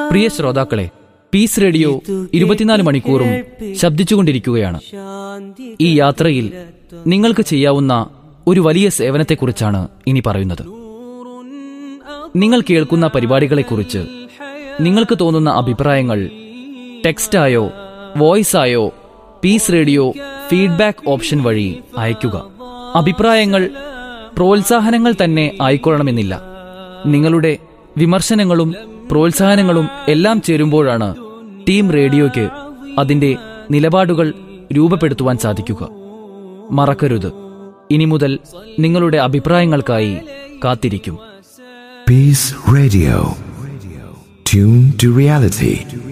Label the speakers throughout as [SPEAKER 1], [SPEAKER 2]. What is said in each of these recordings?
[SPEAKER 1] പ്രിയ ശ്രോതാക്കളെ piece radio ഇരുപത്തിനാല് മണിക്കൂറും ശബ്ദിച്ചുകൊണ്ടിരിക്കുകയാണ് ഈ യാത്രയിൽ നിങ്ങൾക്ക് ചെയ്യാവുന്ന ഒരു വലിയ സേവനത്തെക്കുറിച്ചാണ് ഇനി പറയുന്നത് നിങ്ങൾ കേൾക്കുന്ന പരിപാടികളെക്കുറിച്ച് നിങ്ങൾക്ക് തോന്നുന്ന അഭിപ്രായങ്ങൾ ടെക്സ്റ്റായോ വോയിസായോ പീസ് റേഡിയോ ഫീഡ്ബാക്ക് ഓപ്ഷൻ വഴി അയയ്ക്കുക അഭിപ്രായങ്ങൾ പ്രോത്സാഹനങ്ങൾ തന്നെ ആയിക്കൊള്ളണമെന്നില്ല നിങ്ങളുടെ വിമർശനങ്ങളും പ്രോത്സാഹനങ്ങളും എല്ലാം ചേരുമ്പോഴാണ് ടീം റേഡിയോയ്ക്ക് അതിന്റെ നിലപാടുകൾ രൂപപ്പെടുത്തുവാൻ സാധിക്കുക മറക്കരുത് ഇനി മുതൽ നിങ്ങളുടെ അഭിപ്രായങ്ങൾക്കായി കാത്തിരിക്കും
[SPEAKER 2] Peace Radio. Tune to reality.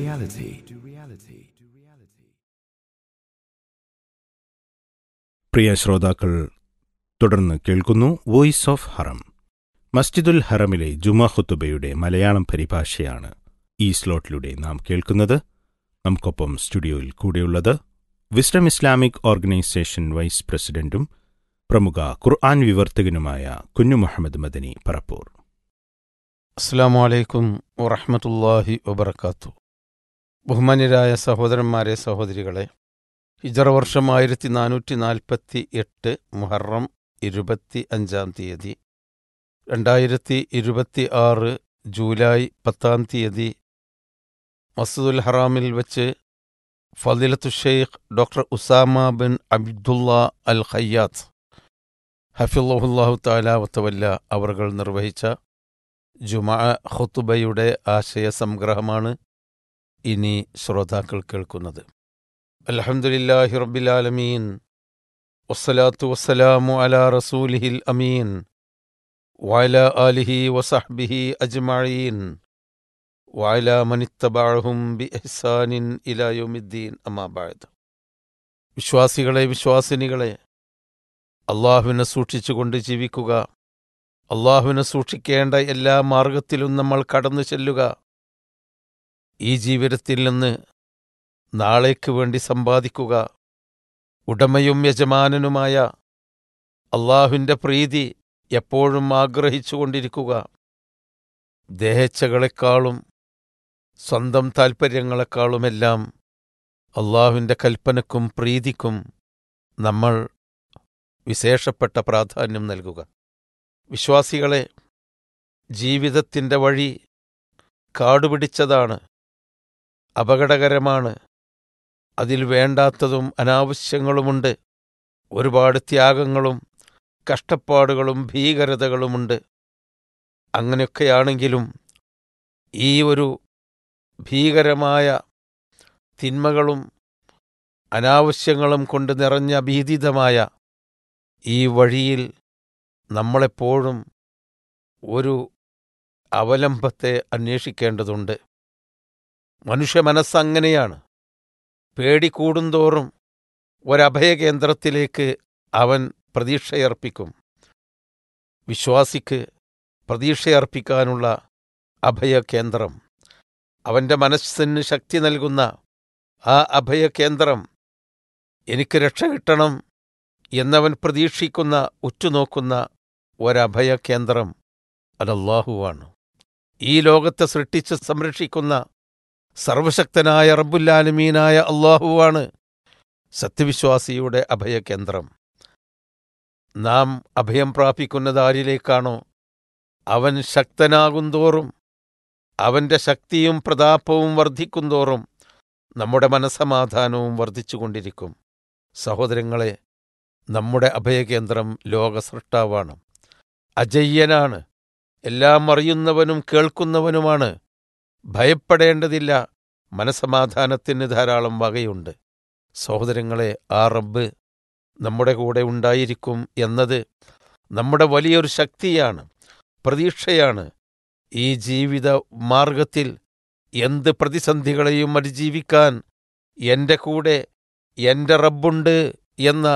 [SPEAKER 3] പ്രിയ ശ്രോതാക്കൾ തുടർന്ന് കേൾക്കുന്നു വോയിസ് ഓഫ് ഹറം മസ്ജിദുൽ ഹറമിലെ ജുമാ ഖുത്തുബയുടെ മലയാളം പരിഭാഷയാണ് ഈ സ്ലോട്ടിലൂടെ നാം കേൾക്കുന്നത് നമുക്കൊപ്പം സ്റ്റുഡിയോയിൽ കൂടെയുള്ളത് വിസ്ഡം ഇസ്ലാമിക് ഓർഗനൈസേഷൻ വൈസ് പ്രസിഡന്റും പ്രമുഖ ഖുർആൻ വിവർത്തകനുമായ കുഞ്ഞു മുഹമ്മദ് മദനി പറപ്പൂർ
[SPEAKER 4] അസ്സാം വലൈക്കും വറഹമത്തല്ലാഹി വബർക്കാത്തു ബഹുമാന്യരായ സഹോദരന്മാരെ സഹോദരികളെ ഹിജറ വർഷം ആയിരത്തി നാനൂറ്റി നാൽപ്പത്തി എട്ട് മുഹറം ഇരുപത്തി അഞ്ചാം തീയതി രണ്ടായിരത്തി ഇരുപത്തി ആറ് ജൂലൈ പത്താം തീയതി മസ്ജിദുൽ ഹറാമിൽ വച്ച് ഫദിലത്തു Sheikh doctor Usama bin Abdullah Al Khayyat ഹഫിള്ളാഹു താല വത്തവല്ല അവർകൾ നിർവഹിച്ച ജുമാ ഖുത്തുബയുടെ ആശയ സംഗ്രഹമാണ് ഇനി ശ്രോതാക്കൾ കേൾക്കുന്നത് അൽഹംദുലില്ലാഹി റബ്ബിലാലമീൻ വസ്സലാത്തു വസ്സലാമു അലാ റസൂലിഹിൽ അമീൻ വഅല ആലിഹി വസഹ്ബിഹി അജ്മഈൻ വഅല മനിത്തബഅഹും ബി ഇഹ്സാനിൻ ഇലാ യൗമിദ്ദീൻ അമ്മാ ബഅദ് വിശ്വാസികളെ വിശ്വാസിനികളെ അള്ളാഹുവിനെ സൂക്ഷിച്ചുകൊണ്ട് ജീവിക്കുക അള്ളാഹുവിനെ സൂക്ഷിക്കേണ്ട എല്ലാ മാർഗത്തിലും നമ്മൾ കടന്നു ചെല്ലുക ഈ ജീവിതത്തിൽ നിന്ന് നാളേക്ക് വേണ്ടി സമ്പാദിക്കുക ഉടമയും യജമാനനുമായ അള്ളാഹുവിൻ്റെ പ്രീതി എപ്പോഴും ആഗ്രഹിച്ചുകൊണ്ടിരിക്കുക ദേഹച്ചകളെക്കാളും സ്വന്തം താൽപ്പര്യങ്ങളെക്കാളുമെല്ലാം അള്ളാഹുവിൻ്റെ കൽപ്പനക്കും പ്രീതിക്കും നമ്മൾ വിശേഷപ്പെട്ട പ്രാധാന്യം നൽകുക വിശ്വാസികളെ ജീവിതത്തിൻ്റെ വഴി കാടുപിടിച്ചതാണ് അപകടകരമാണ് അതിൽ വേണ്ടാത്തതും അനാവശ്യങ്ങളുമുണ്ട് ഒരുപാട് ത്യാഗങ്ങളും കഷ്ടപ്പാടുകളും ഭീകരതകളുമുണ്ട് അങ്ങനെയൊക്കെയാണെങ്കിലും ഈ ഒരു ഭീകരമായ തിന്മകളും അനാവശ്യങ്ങളും കൊണ്ട് നിറഞ്ഞ ഭീതിതമായ ഈ വഴിയിൽ നമ്മളെപ്പോഴും ഒരു അവലംബത്തെ അന്വേഷിക്കേണ്ടതുണ്ട് മനുഷ്യ മനസ്സങ്ങനെയാണ് പേടി കൂടുന്തോറും ഒരഭയകേന്ദ്രത്തിലേക്ക് അവൻ പ്രതീക്ഷയർപ്പിക്കും വിശ്വാസിക്ക് പ്രതീക്ഷയർപ്പിക്കാനുള്ള അഭയകേന്ദ്രം അവൻ്റെ മനസ്സിന് ശക്തി നൽകുന്ന ആ അഭയകേന്ദ്രം എനിക്ക് രക്ഷ കിട്ടണം എന്നവൻ പ്രതീക്ഷിക്കുന്ന ഉറ്റുനോക്കുന്ന ഒരഭയകേന്ദ്രം അതല്ലാഹുവാണ് ഈ ലോകത്തെ സൃഷ്ടിച്ച് സംരക്ഷിക്കുന്ന സർവശക്തനായ റബ്ബുല്ലാലുമീനായ അള്ളാഹുവാണ് സത്യവിശ്വാസിയുടെ അഭയകേന്ദ്രം നാം അഭയം പ്രാപിക്കുന്നത് ആരിലേക്കാണോ അവൻ ശക്തനാകുന്തോറും അവന്റെ ശക്തിയും പ്രതാപവും വർദ്ധിക്കുന്തോറും നമ്മുടെ മനസമാധാനവും വർദ്ധിച്ചുകൊണ്ടിരിക്കും സഹോദരങ്ങളെ നമ്മുടെ അഭയകേന്ദ്രം ലോകസൃഷ്ടാവാണ് അജയ്യനാണ് എല്ലാം അറിയുന്നവനും കേൾക്കുന്നവനുമാണ് ഭയപ്പെടേണ്ടതില്ല മനസമാധാനത്തിന് ധാരാളം വകയുണ്ട് സഹോദരങ്ങളെ ആ റബ്ബ് നമ്മുടെ കൂടെ ഉണ്ടായിരിക്കും എന്നത് നമ്മുടെ വലിയൊരു ശക്തിയാണ് പ്രതീക്ഷയാണ് ഈ ജീവിത മാർഗത്തിൽ എന്ത് പ്രതിസന്ധികളെയും അതിജീവിക്കാൻ എൻ്റെ കൂടെ എൻ്റെ റബ്ബുണ്ട് എന്ന